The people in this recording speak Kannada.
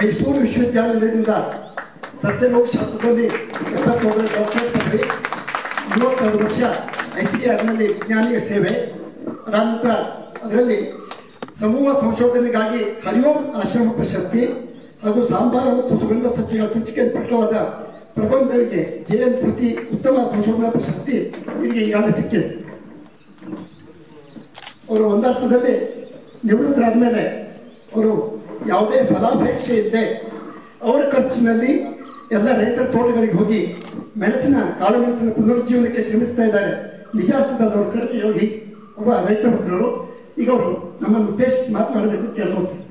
ಮೈಸೂರು ವಿಶ್ವವಿದ್ಯಾಲಯದಿಂದ ಸಸ್ಯರೋಗಶಾಸ್ತ್ರದಲ್ಲಿ ಎಪ್ಪತ್ತೇಳು ಡಾಕ್ಟರೇಟ್ ಪದವಿ ಮೂವತ್ತೆರಡು ವರ್ಷ ಐ ಸಿ ಆರ್ನಲ್ಲಿ ವಿಜ್ಞಾನಿಯ ಸೇವೆ ಅದಾನಂತರ ಅದರಲ್ಲಿ ಸಮೂಹ ಸಂಶೋಧನೆಗಾಗಿ ಹರಿಯೋಂ ಆಶ್ರಮ ಪ್ರಶಸ್ತಿ ಹಾಗೂ ಸಾಂಬಾರ ಮತ್ತು ಸುಗಂಧ ಸಸ್ಯಗಳ ಸಂಚಿಕೆ ಪ್ರಕಟವಾದ ಪ್ರಬಂಧಗಳಿಗೆ ಜೆ ಎನ್ ಕೃತಿ ಉತ್ತಮ ಸಂಶೋಧನಾ ಪ್ರಶಸ್ತಿ ಇವರಿಗೆ ಈಗಾಗಲೇ ಸಿಕ್ಕಿದೆ ಅವರು ಒಂದರ್ಥದಲ್ಲಿ ನಿವೃತ್ತರಾದ ಮೇಲೆ ಅವರು ಯಾವುದೇ ಫಲಾಪೇಕ್ಷೆ ಇದ್ದೆ ಅವರ ಖರ್ಚಿನಲ್ಲಿ ಎಲ್ಲ ರೈತರ ತೋಟಗಳಿಗೆ ಹೋಗಿ ಮೆಣಸಿನ ಕಾಳು ಮೆಣಸಿನ ಪುನರುಜ್ಜೀವನಕ್ಕೆ ಶ್ರಮಿಸ್ತಾ ಇದ್ದಾರೆ ನಿಜ ಅರ್ಥದಲ್ಲಿ ಅವರು ಕರ್ಮಯೋಗಿ ಒಬ್ಬ ರೈತ ಮಿತ್ರರು ಈಗ ಅವರು ನಮ್ಮನ್ನು ಉದ್ದೇಶಿಸಿ ಮಾತನಾಡಬೇಕು ಕೇಳಬಹುದು